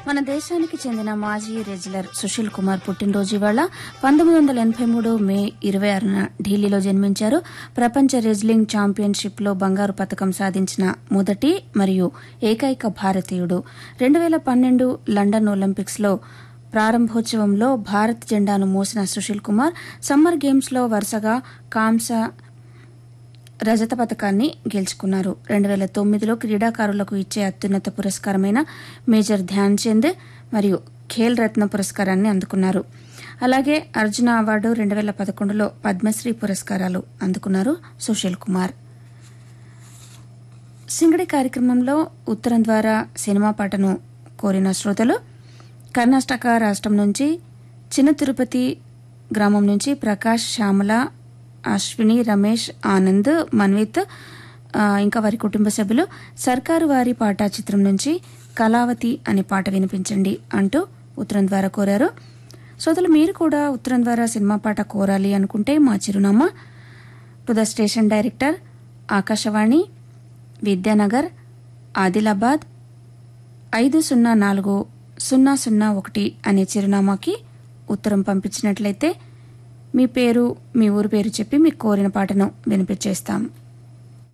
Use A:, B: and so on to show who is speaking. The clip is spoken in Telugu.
A: మన దేశానికి చెందిన మాజీ రెజ్లర్ సుశీల్ కుమార్ పుట్టినరోజు ఇవాళ పంతొమ్మిది వందల ఎనబై మూడు మే ఇరవై ఆరున ఢిల్లీలో జన్మించారు ప్రపంచ రెజ్లింగ్ ఛాంపియన్షిప్ లో బంగారు పథకం సాధించిన మొదటి మరియు ఏకైక భారతీయుడు రెండు వేల పన్నెండు లండన్ ఒలింపిక్స్ లో ప్రారంభోత్సవంలో భారత్ జెండాను మోసిన సుశీల్ కుమార్ సమ్మర్ గేమ్స్ లో వరుసగా కాంస రజత పథకాన్ని గెలుచుకున్నారు రెండు వేల తొమ్మిదిలో క్రీడాకారులకు ఇచ్చే అత్యున్నత పురస్కారమైన మేజర్ ధ్యాన్ చంద్ మరియు ఖేల్ రత్న పురస్కారాన్ని అందుకున్నారు అలాగే అర్జున అవార్డు రెండు వేల పదకొండులో పద్మశ్రీ పురస్కారాలు అందుకున్నారు సుశీల్ కుమార్ సింగడి కార్యక్రమంలో ఉత్తరం ద్వారా సినిమా పాటను కోరిన శ్రోతలు కర్ణాటక రాష్ట్రం నుంచి చిన్న తిరుపతి గ్రామం నుంచి ప్రకాష్ శ్యామల అశ్విని రమేష్ ఆనంద్ మన్విత్ ఆ, ఇంకా వారి కుటుంబ సభ్యులు సర్కారు వారి పాట చిత్రం నుంచి కళావతి అనే పాట వినిపించండి అంటూ ఉత్తరం ద్వారా కోరారు శ్రోతలు మీరు కూడా ఉత్తరం ద్వారా సినిమా పాట కోరాలి అనుకుంటే మా చిరునామా to the station director Akashvani Vidyanagar Adilabad ఐదు సున్నా నాలుగు సున్నా సున్నా ఒకటి అనే చిరునామాకి ఉత్తరం పంపించినట్లయితే మీ పేరు మీ ఊరు పేరు చెప్పి మీకు కోరిన పాటను వినిపించేస్తాం